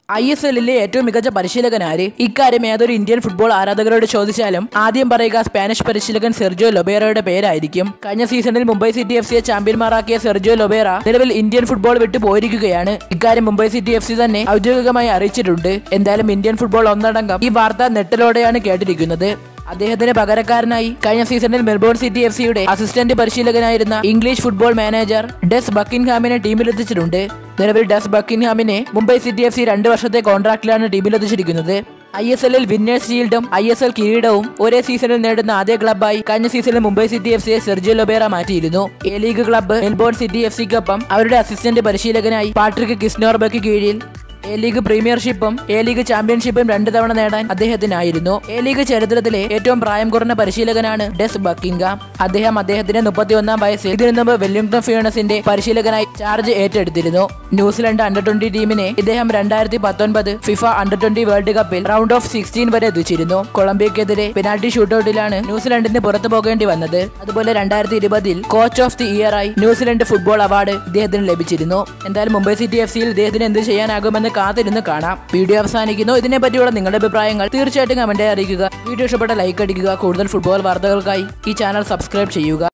I S എല്ലിലെ ഏറ്റവും മികച്ച പരിശീലകൻ ആര് ഇക്കാര്യം ഏതൊരു ഇന്ത്യൻ ഫുട്ബോൾ ആരാധകരോട് ചോദിച്ചാലും ആദ്യം പറയുക സ്പാനിഷ് പരിശീലകൻ സെർജിയോ ലൊബേറയുടെ പേരായിരിക്കും കഴിഞ്ഞ സീസണിൽ മുംബൈ സിറ്റി എഫ് സിയെ ചാമ്പ്യന്മാരാക്കിയ സെർജിയോ ലൊബേറ നിലവിൽ ഇന്ത്യൻ ഫുട്ബോൾ വിട്ടു പോയിരിക്കുകയാണ് ഇക്കാര്യം മുംബൈ സിറ്റി എഫ് സി തന്നെ ഔദ്യോഗികമായി അറിയിച്ചിട്ടുണ്ട് എന്തായാലും ഇന്ത്യൻ ഫുട്ബോൾ ഒന്നടങ്കം ഈ വാർത്ത നെട്ടലോടെയാണ് കേട്ടിരിക്കുന്നത് അദ്ദേഹത്തിന് പകരക്കാരനായി കഴിഞ്ഞ സീസണിൽ മെൽബോൺ സിറ്റി എഫ് സിയുടെ അസിസ്റ്റന്റ് പരിശീലകനായിരുന്ന ഇംഗ്ലീഷ് ഫുട്ബോൾ മാനേജർ ഡെസ് ബക്കിൻഹാമിനെ ടീമിലെത്തിച്ചിട്ടുണ്ട് നിലവിൽ ഡെസ് ബക്കിൻഹാമിനെ മുംബൈ സിറ്റി എഫ് സി രണ്ട് വർഷത്തെ കോൺട്രാക്റ്റിലാണ് ടീമിലെത്തിച്ചിരിക്കുന്നത് ഐ എസ് എല്ലിൽ വിന്നേഴ്സ് ഷീൽഡും ഐ എസ് എൽ കിരീടവും ഒരേ സീസണിൽ നേടുന്ന ആദ്യ ക്ലബ്ബായി കഴിഞ്ഞ സീസണിൽ മുംബൈ സിറ്റി എഫ് സിയെ സെർജിയോ ലൊബേറ മാറ്റിയിരുന്നു A league club Melbourne city F സിക്കൊപ്പം അവരുടെ അസിസ്റ്റന്റ് പരിശീലകനായി പാട്രിക് കിസ്നോർബയ്ക്ക് കീഴിൽ എ ലീഗ് പ്രീമിയർഷിപ്പും എ ലീഗ് ചാമ്പ്യൻഷിപ്പും രണ്ട് തവണ നേടാൻ അദ്ദേഹത്തിനായിരുന്നു എ ലീഗ് ചരിത്രത്തിലെ ഏറ്റവും പ്രായം കുറഞ്ഞ പരിശീലകനാണ് ഡെസ് ബക്കിംഗാം അദ്ദേഹം അദ്ദേഹത്തിന്റെ മുപ്പത്തിയൊന്നാം വയസ്സിൽ ഇതിനു മുമ്പ് വെല്ലിംഗ്ടൺ ഫിയോണസിന്റെ പരിശീലകനായി ചാർജ് ഏറ്റെടുത്തിരുന്നു ന്യൂസിലൻഡ് അണ്ടർ ട്വന്റി ടീമിനെ ഇദ്ദേഹം രണ്ടായിരത്തി പത്തൊൻപത് ഫിഫ അണ്ടർ ട്വന്റി വേൾഡ് കപ്പിൽ റൗണ്ട് ഓഫ് സിക്സ്റ്റീൻ വരെ എത്തിച്ചിരുന്നു കൊളംബിയക്കെതിരെ പെനാൽറ്റി ഷൂട്ടൌട്ടിലാണ് ന്യൂസിലൻഡിന് പുറത്തു പോകേണ്ടി വന്നത് അതുപോലെ രണ്ടായിരത്തി ഇരുപതിൽ കോച്ച് ഓഫ് ദി ഇയർ ആയി ന്യൂസിലൻഡ് ഫുട്ബോൾ അവാർഡ് ഇദ്ദേഹത്തിന് ലഭിച്ചിരുന്നു എന്തായാലും മുംബൈ സിറ്റി എഫ് സിയിൽ ഇദ്ദേഹത്തിന് എന്ത് ചെയ്യാനാകുമെന്ന് കാത്തിരുന്ന് കാണാം വീഡിയോ അവസാനിക്കുന്നു ഇതിനെ പറ്റിയുള്ള നിങ്ങളുടെ അഭിപ്രായങ്ങൾ തീർച്ചയായിട്ടും കമന്റായി അറിയിക്കുക വീഡിയോ ഇഷ്ടപ്പെട്ട ലൈക്ക് അടിക്കുക കൂടുതൽ ഫുട്ബോൾ വാർത്തകൾക്കായി ഈ ചാനൽ സബ്സ്ക്രൈബ് ചെയ്യുക